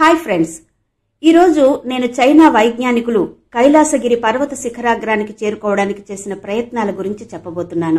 hi friends ఈరోజు నేను China వైజ్ఞానికులు Kailasagiri పర్వత శిఖరాగ్రానికి చేరుకోవడానికి చేసిన ప్రయత్నాల గురించి చెప్పబోతున్నాను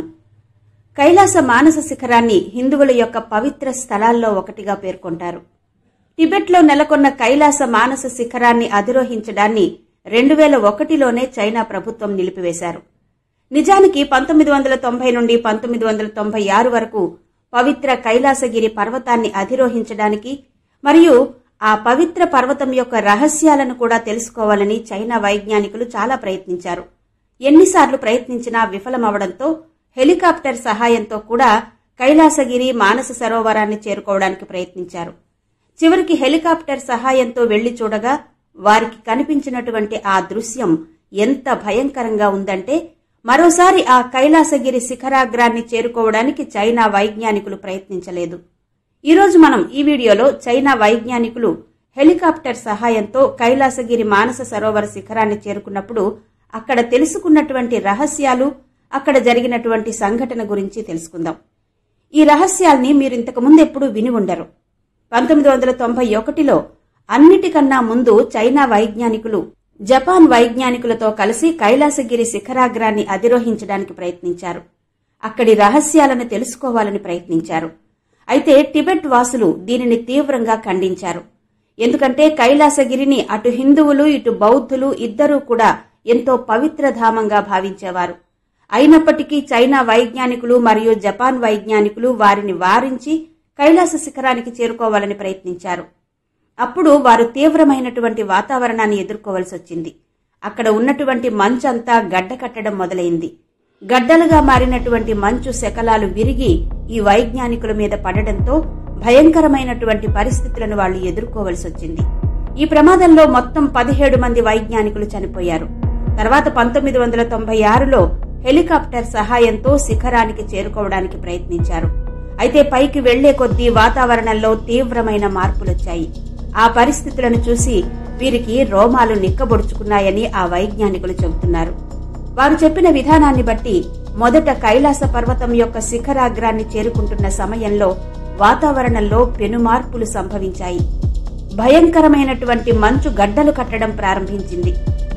కైలాస మానస శిఖరాన్ని హిందువుల యొక్క పవిత్ర స్థలాల్లో ఒకటిగా పేర్కొంటారు టిబెట్లో నెలకొన్న కైలాస మానస శిఖరాన్ని అధిరోహించడాన్ని రెండు వేల ఒకటిలోనే చైనా ప్రభుత్వం నిలిపివేశారు నిజానికి పంతొమ్మిది వందల తొంభై నుండి పంతొమ్మిది వందల తొంభై ఆరు వరకు పవిత్ర కైలాసగిరి పర్వతాన్ని అధిరోహించడానికి మరియు ఆ పవిత్ర పర్వతం యొక్క రహస్యాలను కూడా తెలుసుకోవాలని చైనా వైజ్ఞానికులు చాలా ప్రయత్నించారు ఎన్నిసార్లు ప్రయత్నించినా విఫలమవడంతో హెలికాప్టర్ సహాయంతో కూడా కైలాసగిరి మానస సరోవరాన్ని చేరుకోవడానికి ప్రయత్నించారు చివరికి హెలికాప్టర్ సహాయంతో వెళ్లి చూడగా వారికి కనిపించినటువంటి ఆ దృశ్యం ఎంత భయంకరంగా ఉందంటే మరోసారి ఆ కైలాసగిరి శిఖరాగ్రాన్ని చేరుకోవడానికి చైనా వైజ్ఞానికులు ప్రయత్నించలేదు ఈరోజు మనం ఈ వీడియోలో చైనా వైజ్ఞానికులు హెలికాప్టర్ సహాయంతో కైలాసగిరి మానస సరోవర శిఖరాన్ని చేరుకున్నప్పుడు అక్కడ తెలుసుకున్నటువంటి రహస్యాలు అక్కడ జరిగినటువంటి సంఘటన గురించి తెలుసుకుందాం ఈ రహస్యాల్ని మీరు ఇంతకు ముందు ఎప్పుడూ విని ఉండరు పంతొమ్మిది వందల తొంభై ఒకటిలో అన్నిటికన్నా ముందు చైనా వైజ్ఞానికులు జపాన్ వైజ్ఞానికులతో కలిసి కైలాసగిరి శిఖరాగ్రాన్ని అధిరోహించడానికి ప్రయత్నించారు అక్కడి రహస్యాలను తెలుసుకోవాలని ప్రయత్నించారు అయితే టిబెట్ వాసులు దీనిని తీవ్రంగా ఖండించారు ఎందుకంటే కైలాసగిరిని అటు హిందువులు ఇటు బౌద్ధులు ఇద్దరూ కూడా ఎంతో పవిత్ర ధామంగా భావించేవారు అయినప్పటికీ చైనా వైజ్ఞానికులు మరియు జపాన్ వైజ్ఞానికులు వారిని వారించి కైలాస శిఖరానికి చేరుకోవాలని ప్రయత్నించారు అప్పుడు వారు తీవ్రమైనటువంటి వాతావరణాన్ని ఎదుర్కోవలసి వచ్చింది అక్కడ ఉన్నటువంటి మంచంతా గడ్డ కట్టడం మొదలైంది గడ్డలుగా మారినటువంటి మంచు శకలాలు విరిగి ఈ వైజ్ఞానికుల మీద పడడంతో భయంకరమైనటువంటి పరిస్థితులను వాళ్లు ఎదుర్కోవలసి వచ్చింది ఈ ప్రమాదంలో మొత్తం పదిహేడు మంది వైజ్ఞానికులు చనిపోయారు తర్వాత పంతొమ్మిది వందల తొంభై ఆరులో హెలికాప్టర్ సహాయంతో శిఖరానికి చేరుకోవడానికి ప్రయత్నించారు అయితే పైకి వెళ్లే కొద్దీ వాతావరణంలో తీవ్రమైన మార్పులొచ్చాయి ఆ పరిస్థితులను చూసి వీరికి రోమాలు నిక్కబొడుచుకున్నాయని ఆ వైజ్ఞానికులు చెబుతున్నారు వారు చెప్పిన విధానాన్ని బట్టి మొదట కైలాస పర్వతం యొక్క శిఖరాగ్రాన్ని చేరుకుంటున్న సమయంలో వాతావరణంలో పెనుమార్పులు సంభవించాయి భయంకరమైనటువంటి మంచు గడ్డలు కట్టడం ప్రారంభించింది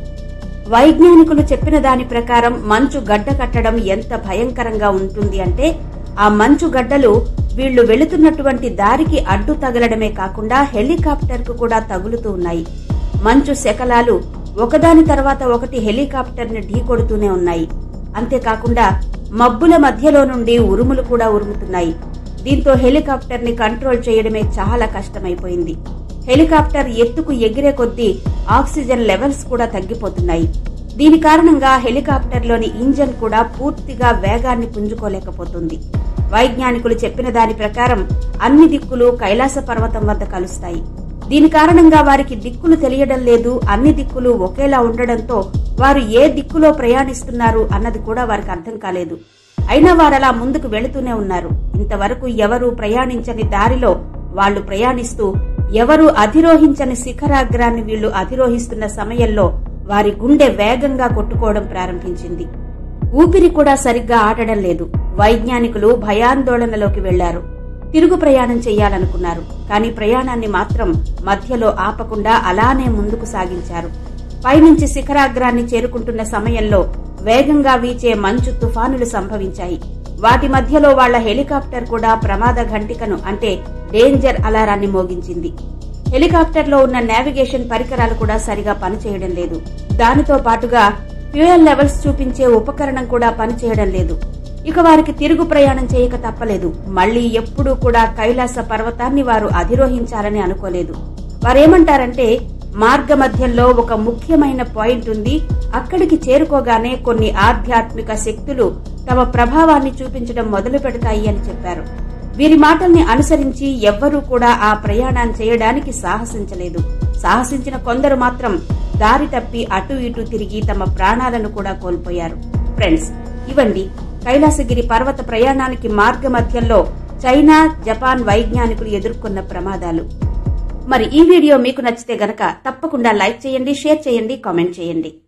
వైజ్ఞానికులు చెప్పిన దాని ప్రకారం మంచు గడ్డ కట్టడం ఎంత భయంకరంగా ఉంటుంది అంటే ఆ మంచు గడ్డలు వీళ్లు వెళుతున్నటువంటి దారికి అడ్డు తగలడమే కాకుండా హెలికాప్టర్ కు కూడా తగులుతూ ఉన్నాయి మంచు శకలాలు ఒకదాని తర్వాత ఒకటి హెలికాప్టర్ ని ఢీకొడుతూనే ఉన్నాయి అంతేకాకుండా మబ్బుల మధ్యలో నుండి ఉరుములు కూడా ఉరుముతున్నాయి దీంతో హెలికాప్టర్ ని కంట్రోల్ చేయడమే చాలా కష్టమైపోయింది హెలికాప్టర్ ఎత్తుకు ఎగిరే కొద్దీ ఆక్సిజన్ లెవెల్స్ కూడా తగ్గిపోతున్నాయి దీని కారణంగా హెలికాప్టర్లోని ఇంజన్ కూడా పూర్తిగా వేగాన్ని పుంజుకోలేకపోతుంది వైజ్ఞానికులు చెప్పిన దాని ప్రకారం అన్ని దిక్కులు కైలాస పర్వతం వద్ద కలుస్తాయి దీని కారణంగా వారికి దిక్కులు తెలియడం లేదు అన్ని దిక్కులు ఒకేలా ఉండడంతో వారు ఏ దిక్కులో ప్రయాణిస్తున్నారు అన్నది కూడా వారికి అర్థం కాలేదు అయినా వారలా ముందుకు వెళుతూనే ఉన్నారు ఇంతవరకు ఎవరూ ప్రయాణించని దారిలో వాళ్లు ప్రయాణిస్తూ ఎవరూ అధిరోహించని శిఖరాగ్రాన్ని వీళ్లు అధిరోహిస్తున్న సమయంలో వారి గుండె వేగంగా కొట్టుకోవడం ప్రారంభించింది ఊపిరి కూడా సరిగ్గా ఆడడం లేదు వైజ్ఞానికులు భయాందోళనలోకి వెళ్లారు తిరుగు ప్రయాణం చెయ్యాలనుకున్నారు కానీ ప్రయాణాన్ని మాత్రం మధ్యలో ఆపకుండా అలానే ముందుకు సాగించారు పైనుంచి శిఖరాగ్రాన్ని చేరుకుంటున్న సమయంలో వేగంగా వీచే మంచు తుఫానులు సంభవించాయి వాటి మధ్యలో వాళ్ల హెలికాప్టర్ కూడా ప్రమాద ఘంటికను అంటే డేంజర్ అలారాన్ని మోగించింది హెలికాప్టర్లో ఉన్న నావిగేషన్ పరికరాలు కూడా సరిగా పనిచేయడం లేదు దానితో పాటుగా ఫ్యూయల్ లెవెల్స్ చూపించే ఉపకరణం కూడా పనిచేయడం లేదు ఇక వారికి తిరుగు ప్రయాణం చేయక తప్పలేదు మళ్లీ ఎప్పుడూ కూడా కైలాస పర్వతాన్ని వారు అధిరోహించాలని అనుకోలేదు వారేమంటారంటే మార్గ మధ్యంలో ఒక ముఖ్యమైన పాయింట్ ఉంది అక్కడికి చేరుకోగానే కొన్ని ఆధ్యాత్మిక శక్తులు తమ ప్రభావాన్ని చూపించడం మొదలు పెడతాయి అని చెప్పారు వీరి మాటల్ని అనుసరించి ఎవ్వరూ కూడా ఆ ప్రయాణాన్ని చేయడానికి సాహసించలేదు సాహసించిన కొందరు మాత్రం దారి తప్పి అటు ఇటు తిరిగి తమ ప్రాణాలను కూడా కోల్పోయారు ఫ్రెండ్స్ ఇవండి కైలాసగిరి పర్వత ప్రయాణానికి మార్గ మధ్యంలో చైనా జపాన్ వైజ్ఞానికులు ఎదుర్కొన్న ప్రమాదాలు మరి ఈ వీడియో మీకు నచ్చితే గనక తప్పకుండా లైక్ చేయండి షేర్ చేయండి కామెంట్ చేయండి